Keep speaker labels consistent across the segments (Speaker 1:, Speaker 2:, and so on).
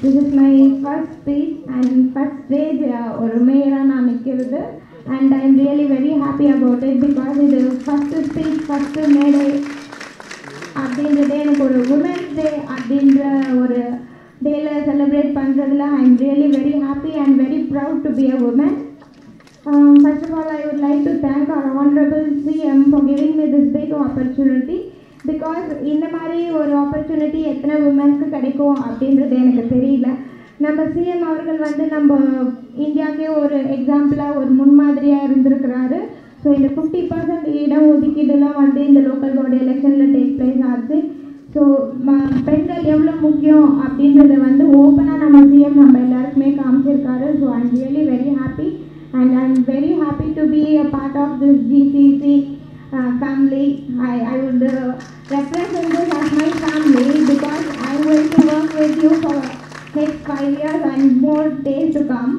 Speaker 1: This is my first speech and first stage uh, ஒரு மேயராக நான் நிற்கிறது and I am really very happy about it because இது first speech first மேடை அப்படின்றதே எனக்கு ஒரு உமன்ஸ் டே அப்படின்ற ஒரு டேல செலிப்ரேட் பண்ணுறதுல I am really very happy and very proud to be a woman first of all I would like to thank our honourable CM for giving me this big opportunity because இந்த மாதிரி ஒரு opportunity எத்தனை உமன்ஸ்க்கு கிடைக்கும் அப்படின்றது எனக்கு தெரியல நம்ம CM அவர்கள் வந்து நம்ம இந்தியாவுக்கே ஒரு எக்ஸாம்பிளாக ஒரு முன்மாதிரியாக இருந்திருக்கிறாரு ஸோ இந்த ஃபிஃப்டி பர்சன்ட் இடம் ஒதுக்கீடுலாம் வந்து இந்த லோக்கல் பாடி எலெக்ஷனில் டேக் பிளேஸ் ஆச்சு ஸோ பெண்கள் எவ்வளோ முக்கியம் அப்படின்றத வந்து ஓப்பனாக நம்ம சிஎம் நம்ம எல்லாருக்குமே காமிச்சிருக்காரு so I am really very happy and I am very happy to be a part of this GCC family. I, I would uh, represent this as my family because I'm going to work with you for next five years and more days to come.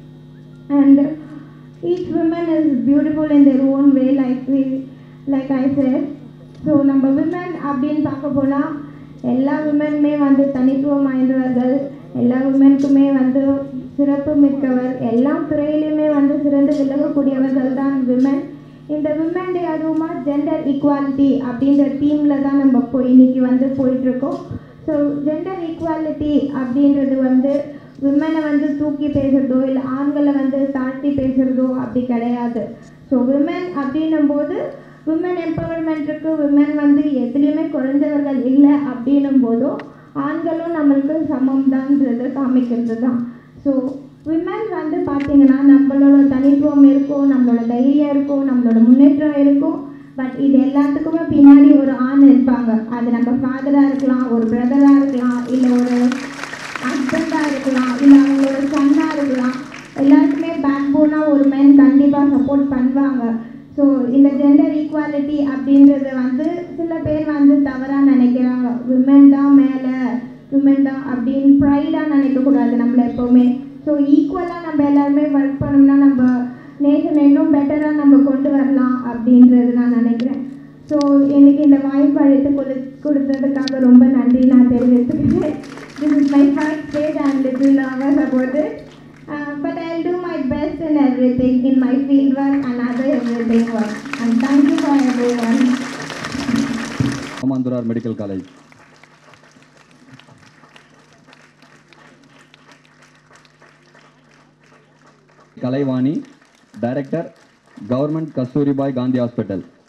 Speaker 1: And each woman is beautiful in their own way, like we, like I said. So நம்ம women அப்படின்னு பார்க்க போனால் எல்லா விமனுமே வந்து தனித்துவம் வாய்ந்தவர்கள் எல்லா விமனுக்குமே வந்து சிறப்பு மிக்கவர் எல்லா துறையிலையுமே வந்து சிறந்து விலகக்கூடியவர்கள் தான் விமன் இந்த விமன் டே அதுவுமா ஜெண்டர் ஈக்குவாலிட்டி அப்படின்ற தீமில் தான் நம்ம போய் இன்னைக்கு வந்து போயிட்டுருக்கோம் ஸோ ஜெண்டர் ஈக்குவாலிட்டி அப்படின்றது வந்து விமனை வந்து தூக்கி பேசுகிறதோ இல்லை ஆண்களை வந்து தாழ்த்தி பேசுகிறதோ அப்படி கிடையாது ஸோ விமன் அப்படின்னும் போது விமன் எம்பவர்மெண்ட்டுக்கு விமன் வந்து எதுலேயுமே குறைஞ்சவர்கள் இல்லை அப்படின்னும் போதும் ஆண்களும் நம்மளுக்கு சமம் தான்ன்றது காமிக்கிறது தான் ஸோ விமன் வந்து பார்த்தீங்கன்னா நம்மளோட தனித்துவம் இருக்கும் நம்மளோட தைரியம் இருக்கும் நம்மளோட முன்னேற்றம் இருக்கும் பட் இது எல்லாத்துக்குமே பின்னாடி ஒரு ஆண் இருப்பாங்க அது நம்ம ஃபாதராக இருக்கலாம் ஒரு பிரதராக இருக்கலாம் இல்லை ஒரு ஹஸ்பண்டாக இருக்கலாம் இல்லை அவங்களோட சன்னாக இருக்கலாம் எல்லாருக்குமே பேக் போனாக ஒரு மென் கண்டிப்பாக சப்போர்ட் பண்ணுவாங்க ஸோ இந்த ஜெண்டர் ஈக்குவாலிட்டி அப்படின்றது வந்து சில பேர் வந்து தவறாக நினைக்கிறாங்க விமன் தான் மேலே விமன் தான் அப்படின்னு ப்ரைடாக நினைக்கக்கூடாது நம்மளை எப்போவுமே ஸோ ஈக்குவலாக நம்ம எல்லாருமே ஒர்க் பண்ணோம்னா நம்ம நேஷன் இன்னும் பெட்டராக நம்ம கொண்டு வரலாம் அப்படின்றது நான் நினைக்கிறேன் ஸோ எனக்கு இந்த வாய்ப்பு அழைத்து கொடு கொடுத்ததுக்காக ரொம்ப நன்றி நான் தெரிவித்துக்கிறேன் this is my first stage and little longer support but I do my best in everything in my field work and other everything work and thank you for everyone
Speaker 2: ராமாந்துரார் medical college Kalaivani director government Kasturibai Gandhi hospital